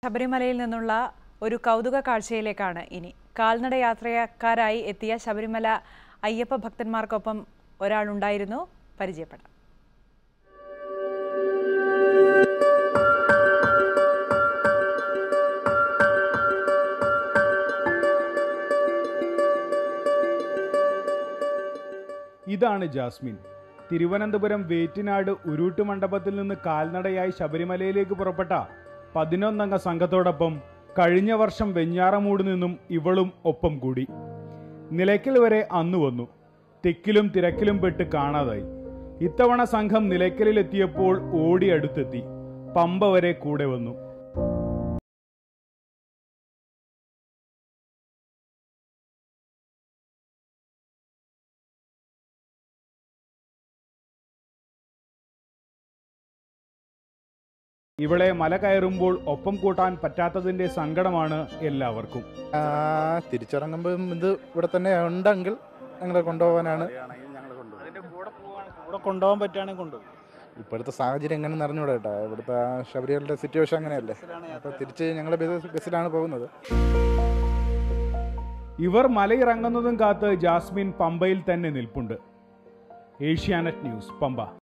ശബരിമലയിൽ നിന്നുള്ള ഒരു കൗതുക കാഴ്ചയിലേക്കാണ് ഇനി കാൽനട യാത്രക്കാരായി എത്തിയ ശബരിമല അയ്യപ്പ ഭക്തന്മാർക്കൊപ്പം ഒരാളുണ്ടായിരുന്നു പരിചയപ്പെടാം ഇതാണ് ജാസ്മിൻ തിരുവനന്തപുരം വേറ്റിനാട് ഉരുട്ട് മണ്ഡപത്തിൽ നിന്ന് കാൽനടയായി ശബരിമലയിലേക്ക് പുറപ്പെട്ട പതിനൊന്നംഗ സംഘത്തോടൊപ്പം കഴിഞ്ഞ വർഷം വെഞ്ഞാറമൂട് നിന്നും ഇവളും ഒപ്പം കൂടി നിലയ്ക്കൽ വരെ അന്നു വന്നു തിക്കിലും തിരക്കിലും പെട്ട് കാണാതായി ഇത്തവണ സംഘം നിലയ്ക്കലിലെത്തിയപ്പോൾ ഓടി അടുത്തെത്തി പമ്പ വരെ കൂടെ വന്നു ഇവളെ മല കയറുമ്പോൾ ഒപ്പം കൂട്ടാൻ പറ്റാത്തതിന്റെ സങ്കടമാണ് എല്ലാവർക്കും ആ, തിരിച്ചിറങ്ങുമ്പം ഇത് ഇവിടെ തന്നെ ഉണ്ടെങ്കിൽ ഞങ്ങളെ കൊണ്ടുപോകാനാണ് കൂടെ കൊണ്ടുപോകാൻ പറ്റുകയാണെങ്കിൽ കൊണ്ടുപോകും ഇപ്പോഴത്തെ സാഹചര്യം എങ്ങനെ അറിഞ്ഞൂടാ കേട്ടോ ഇവിടുത്തെ ആ ശബരിമലയുടെ സിറ്റുവേഷൻ അങ്ങനെയല്ലേ അപ്പോൾ തിരിച്ച് ഞങ്ങൾ ബസ്സിലാണ് പോകുന്നത് ഇവർ മലയിറങ്ങുന്നതും കാത്ത് ജാസ്മിൻ പമ്പയിൽ തന്നെ നിൽപ്പുണ്ട് ഏഷ്യാനെറ്റ് ന്യൂസ് പമ്പ